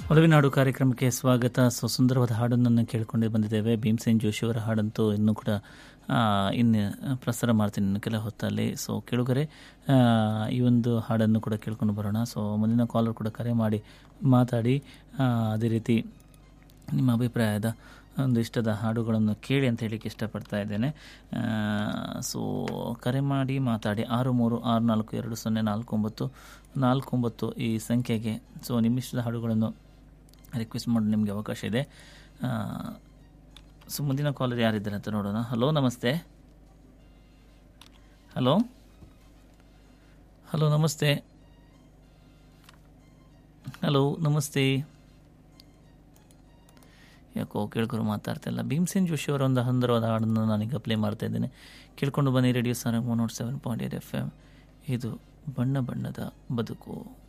ಒಲವಿನಾಡು ಕಾರ್ಯಕ್ರಮಕ್ಕೆ ಸ್ವಾಗತ ಸೊ ಸುಂದರವಾದ ಹಾಡನ್ನು ಕೇಳಿಕೊಂಡೇ ಬಂದಿದ್ದೇವೆ ಭೀಮಸೇನ್ ಜೋಶಿ ಅವರ ಹಾಡಂತೂ ಇನ್ನೂ ಕೂಡ ಆ, ಇನ್ನು ಪ್ರಸಾರ ಮಾಡ್ತೀನಿ ಇನ್ನು ಕೆಲ ಹೊತ್ತಲ್ಲಿ ಸೊ ಕೇಳುಗರೆ ಆ, ಈ ಒಂದು ಹಾಡನ್ನು ಕೂಡ ಕೇಳ್ಕೊಂಡು ಬರೋಣ ಸೊ ಮುಂದಿನ ಕಾಲರ್ ಕೂಡ ಕರೆ ಮಾಡಿ ಮಾತಾಡಿ ಆ, ಅದೇ ರೀತಿ ನಿಮ್ಮ ಅಭಿಪ್ರಾಯದ ಒಂದು ಇಷ್ಟದ ಹಾಡುಗಳನ್ನು ಕೇಳಿ ಅಂತ ಹೇಳಿಕ್ಕೆ ಇಷ್ಟಪಡ್ತಾ ಇದ್ದೇನೆ ಸೊ ಕರೆ ಮಾಡಿ ಮಾತಾಡಿ ಆರು ಮೂರು ಆರು ನಾಲ್ಕು ಎರಡು ಸೊನ್ನೆ ನಾಲ್ಕು ಒಂಬತ್ತು ನಾಲ್ಕು ಒಂಬತ್ತು ಈ ಸಂಖ್ಯೆಗೆ ಸೊ ನಿಮ್ಮಿಷ್ಟದ ಹಾಡುಗಳನ್ನು ರಿಕ್ವೆಸ್ಟ್ ಮಾಡಲು ನಿಮಗೆ ಅವಕಾಶ ಇದೆ ಸೊ ಮುಂದಿನ ಕಾಲರ್ ಯಾರಿದ್ದಾರೆ ಅಂತ ನೋಡೋಣ ಹಲೋ ನಮಸ್ತೆ ಹಲೋ ಹಲೋ ನಮಸ್ತೆ ಹಲೋ ನಮಸ್ತೆ ಯಾಕೋ ಕೇಳ್ಕೊರು ಮಾತಾಡ್ತಾ ಇಲ್ಲ ಭೀಮ್ಸೇನ್ ಜೋಶಿ ಅವರ ಒಂದು ಸುಂದರವಾದ ಹಾಡನ್ನು ನಾನೀಗ ಪ್ಲೇ ಮಾಡ್ತಾ ಇದ್ದೇನೆ ಕೇಳ್ಕೊಂಡು ಬನ್ನಿ radio Sara one nought seven point eight F M ಇದು ಬಣ್ಣ ಬಣ್ಣದ ಬದುಕು